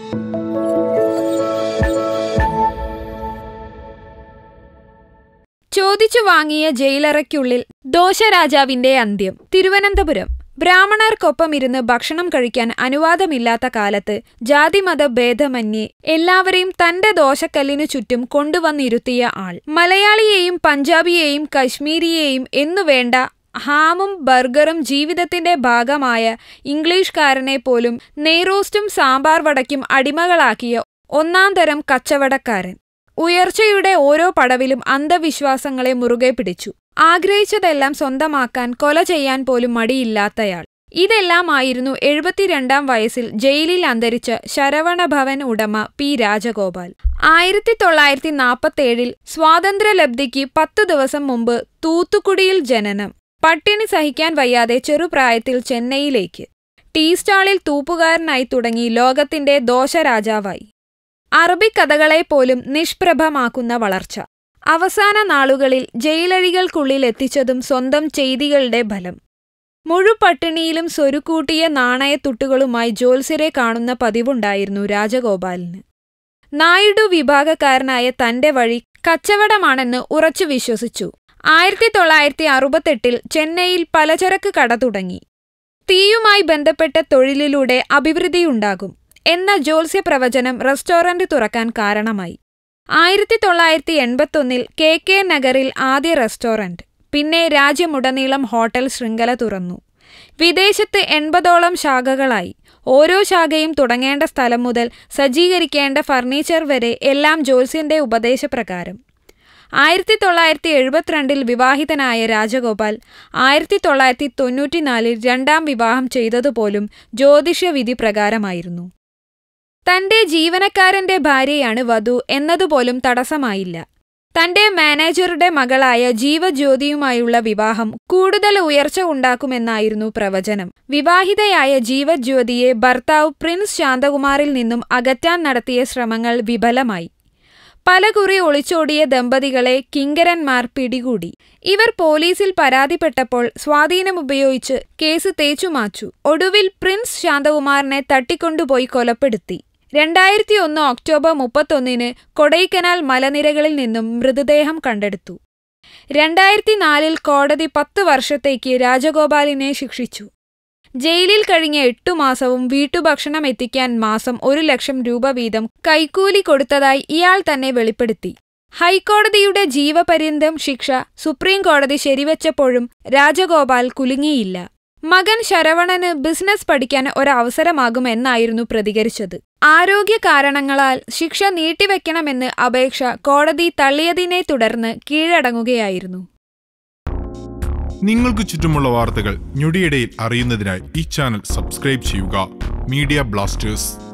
ചോദിച്ചു വാങ്ങിയ ജയിലറയ്ക്കുള്ളിൽ ദോശരാജാവിന്റെ അന്ത്യം തിരുവനന്തപുരം ബ്രാഹ്മണർക്കൊപ്പം ഇരുന്ന് ഭക്ഷണം കഴിക്കാൻ അനുവാദമില്ലാത്ത കാലത്ത് ജാതിമത ഭേദമന്യേ എല്ലാവരെയും തന്റെ ദോശക്കല്ലിനു ചുറ്റും കൊണ്ടുവന്നിരുത്തിയ ആൾ മലയാളിയെയും പഞ്ചാബിയെയും കശ്മീരിയെയും എന്നുവേണ്ട ഹാമും ബർഗറും ജീവിതത്തിന്റെ ഭാഗമായ ഇംഗ്ലീഷുകാരനെ പോലും നെയ്റോസ്റ്റും സാമ്പാർ വടയ്ക്കും അടിമകളാക്കിയ ഒന്നാം തരം കച്ചവടക്കാരൻ ഉയർച്ചയുടെ ഓരോ പടവിലും അന്ധവിശ്വാസങ്ങളെ മുറുകെ പിടിച്ചു ആഗ്രഹിച്ചതെല്ലാം സ്വന്തമാക്കാൻ കൊല ചെയ്യാൻ പോലും മടിയില്ലാത്തയാൾ ഇതെല്ലാമായിരുന്നു എഴുപത്തിരണ്ടാം വയസ്സിൽ ജയിലിൽ അന്തരിച്ച ശരവണഭവൻ ഉടമ പി രാജഗോപാൽ ആയിരത്തി തൊള്ളായിരത്തി നാൽപ്പത്തേഴിൽ സ്വാതന്ത്ര്യലബ്ധിക്ക് പത്തു ദിവസം മുമ്പ് തൂത്തുക്കുടിയിൽ ജനനം പട്ടിണി സഹിക്കാൻ വയ്യാതെ ചെറുപ്രായത്തിൽ ചെന്നൈയിലേക്ക് ടീ സ്റ്റാളിൽ തൂപ്പുകാരനായി തുടങ്ങി ലോകത്തിന്റെ ദോശരാജാവായി അറബിക്കഥകളെപ്പോലും നിഷ്പ്രഭമാക്കുന്ന വളർച്ച അവസാന നാളുകളിൽ ജയിലഴികൾക്കുള്ളിൽ എത്തിച്ചതും സ്വന്തം ചെയ്തികളുടെ ഫലം മുഴുപട്ടിണിയിലും സ്വരുക്കൂട്ടിയ നാണയത്തുട്ടുകളുമായി ജോത്സ്യരെ കാണുന്ന പതിവുണ്ടായിരുന്നു രാജഗോപാലിന് നായിഡു വിഭാഗക്കാരനായ തന്റെ വഴി കച്ചവടമാണെന്ന് ഉറച്ചു വിശ്വസിച്ചു ആയിരത്തി തൊള്ളായിരത്തി അറുപത്തെട്ടിൽ ചെന്നൈയിൽ പലചരക്ക് കട തുടങ്ങി തീയുമായി ബന്ധപ്പെട്ട തൊഴിലിലൂടെ അഭിവൃദ്ധിയുണ്ടാകും എന്ന ജ്യോത്സ്യ പ്രവചനം റെസ്റ്റോറന്റ് തുറക്കാൻ കാരണമായി ആയിരത്തി തൊള്ളായിരത്തി എൺപത്തൊന്നിൽ കെ കെ നഗറിൽ ആദ്യ റെസ്റ്റോറന്റ് പിന്നെ രാജ്യമുടനീളം ഹോട്ടൽ ശൃംഖല തുറന്നു വിദേശത്ത് എൺപതോളം ശാഖകളായി ഓരോ ശാഖയും തുടങ്ങേണ്ട സ്ഥലം മുതൽ സജ്ജീകരിക്കേണ്ട ഫർണിച്ചർ വരെ എല്ലാം ജ്യോത്സ്യന്റെ ഉപദേശപ്രകാരം ആയിരത്തി തൊള്ളായിരത്തി എഴുപത്തിരണ്ടിൽ വിവാഹിതനായ രാജഗോപാൽ ആയിരത്തി തൊള്ളായിരത്തി തൊണ്ണൂറ്റിനാലിൽ രണ്ടാം വിവാഹം ചെയ്തതുപോലും ജ്യോതിഷവിധി പ്രകാരമായിരുന്നു തന്റെ ജീവനക്കാരന്റെ ഭാര്യയാണ് വധു എന്നതുപോലും തടസ്സമായില്ല തന്റെ മാനേജറുടെ മകളായ ജീവജ്യോതിയുമായുള്ള വിവാഹം കൂടുതൽ ഉയർച്ച ഉണ്ടാക്കുമെന്നായിരുന്നു പ്രവചനം വിവാഹിതയായ ജീവജ്യോതിയെ ഭർത്താവ് പ്രിൻസ് ശാന്തകുമാറിൽ നിന്നും അകറ്റാൻ നടത്തിയ ശ്രമങ്ങൾ വിഫലമായി പലകുറി ഒളിച്ചോടിയ ദമ്പതികളെ കിങ്കരന്മാർ പിടികൂടി ഇവർ പോലീസിൽ പരാതിപ്പെട്ടപ്പോൾ സ്വാധീനമുപയോഗിച്ച് കേസ് തേച്ചുമാച്ചു ഒടുവിൽ പ്രിൻസ് ശാന്തകുമാറിനെ തട്ടിക്കൊണ്ടുപോയി കൊലപ്പെടുത്തി രണ്ടായിരത്തി ഒന്ന് ഒക്ടോബർ മുപ്പത്തൊന്നിന് കൊടൈക്കനാൽ മലനിരകളിൽ നിന്നും മൃതദേഹം കണ്ടെടുത്തു രണ്ടായിരത്തി നാലിൽ കോടതി പത്തു വർഷത്തേക്ക് രാജഗോപാലിനെ ശിക്ഷിച്ചു ജയിലിൽ കഴിഞ്ഞ എട്ടു മാസവും വീട്ടുഭക്ഷണം എത്തിക്കാൻ മാസം ഒരു ലക്ഷം രൂപ വീതം കൈക്കൂലി കൊടുത്തതായി ഇയാൾ തന്നെ വെളിപ്പെടുത്തി ഹൈക്കോടതിയുടെ ജീവപര്യന്തം ശിക്ഷ സുപ്രീം കോടതി ശരിവച്ചപ്പോഴും രാജഗോപാൽ കുലുങ്ങിയില്ല മകൻ ശരവണന് ബിസിനസ് പഠിക്കാൻ ഒരവസരമാകുമെന്നായിരുന്നു പ്രതികരിച്ചത് ആരോഗ്യ കാരണങ്ങളാൽ ശിക്ഷ നീട്ടിവെക്കണമെന്ന് അപേക്ഷ കോടതി തള്ളിയതിനെ തുടർന്ന് കീഴടങ്ങുകയായിരുന്നു നിങ്ങൾക്ക് ചുറ്റുമുള്ള വാർത്തകൾ ഞൊടിയിടയിൽ അറിയുന്നതിനായി ഈ ചാനൽ സബ്സ്ക്രൈബ് ചെയ്യുക മീഡിയ ബ്ലാസ്റ്റേഴ്സ്